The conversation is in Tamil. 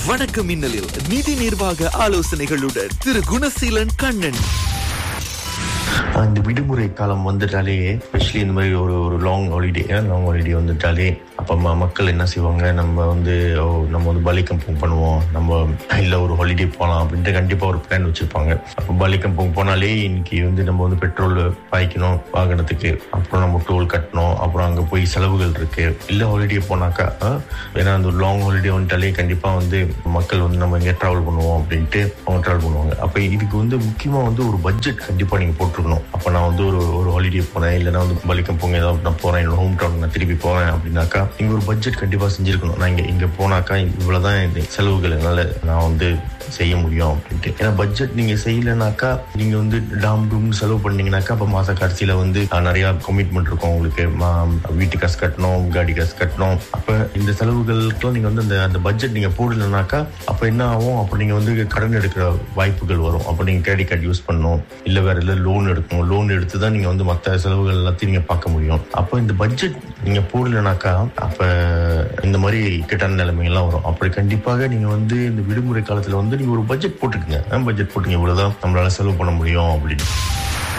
வணக்கம் மின்னலில் நிதி நிர்வாக ஆலோசனைகளுடன் திரு குணசீலன் கண்ணன் இந்த விடுமுறை காலம் வந்துட்டாலே ஸ்பெஷலி இந்த மாதிரி ஒரு ஒரு லாங் ஹாலிடே லாங் ஹாலிடே வந்துட்டாலே அப்போ ம- மக்கள் என்ன செய்வாங்க நம்ம வந்து ஓ, நம்ம வந்து பலி கம்பங் பண்ணுவோம் நம்ம இல்லை ஒரு ஹாலிடே போகலாம் அப்படின்ட்டு கண்டிப்பாக ஒரு பிளான் வச்சிருப்பாங்க அப்போ பலி கம்பங் போனாலே இன்னைக்கு வந்து நம்ம வந்து பெட்ரோல் பாய்க்கணும் வாகனத்துக்கு அப்புறம் நம்ம டோல் கட்டணும் அப்புறம் அங்கே போய் செலவுகள் இருக்கு இல்லை ஹாலிடே போனாக்கா ஆ, ஏன்னா அந்த லாங் ஹாலிடே வந்துட்டாலே கண்டிப்பாக வந்து மக்கள் வந்து நம்ம எங்கே ட்ராவல் பண்ணுவோம் அப்படின்ட்டு அவங்க ட்ராவல் பண்ணுவாங்க அப்போ இதுக்கு வந்து முக்கியமாக வந்து ஒரு பட்ஜெட் கண்டிப்பாக நீங்கள் போட்டிருக்கணும் அப்போ நான் வந்து ஒரு ஒரு ஹாலிடே போனேன் இல்லைன்னா வந்து பலிக்கம் போங்க ஏதாவது நான் போகிறேன் என்னோட ஹோம் டவுன் நான் திருப்பி போகிறேன் அப்படின்னாக்கா நீங்கள் ஒரு பட்ஜெட் கண்டிப்பாக செஞ்சிருக்கணும் நான் இங்கே இங்கே போனாக்கா இவ்வளோதான் இந்த செலவுகள் என்னால் நான் வந்து செய்ய முடியும் அப்படின்ட்டு ஏன்னா பட்ஜெட் நீங்க செய்யலைனாக்கா நீங்க வந்து டாம் டூம் செலவு பண்ணீங்கன்னாக்கா அப்ப மாச கடைசியில வந்து அஹ், நிறைய கமிட்மெண்ட் இருக்கும் உங்களுக்கு மா- வீட்டு காசு கட்டணும் காடி காசு கட்டணும் அப்ப இந்த செலவுகளுக்கெல்லாம் நீங்க வந்து அந்த அந்த பட்ஜெட் நீங்க போடலைனாக்கா அப்ப என்ன ஆகும் அப்ப நீங்க வந்து கடன் எடுக்கிற வாய்ப்புகள் வரும் அப்ப நீங்க கிரெடிட் கார்டு யூஸ் பண்ணணும் இல்ல வேற இல்ல லோன் எடுக்கணும் லோன் எடுத்து தான் நீங்க வந்து மத்த செலவுகள் எல்லாத்தையும் நீங்க பார்க்க முடியும் அப்ப இந்த பட்ஜெட் நீங்க போடலைனாக்கா அப்ப இந்த மாதிரி இக்கட்டான நிலைமைகள்லாம் வரும் அப்படி கண்டிப்பாக நீங்க வந்து இந்த விடுமுறை காலத்துல வந்து நீங்க ஒரு பட்ஜெட் போட்டுக்கங்க பட்ஜெட் போட்டுங்க இவ்வளவுதான் நம்மளால செலவு பண்ண முடியும் அப்படின்னு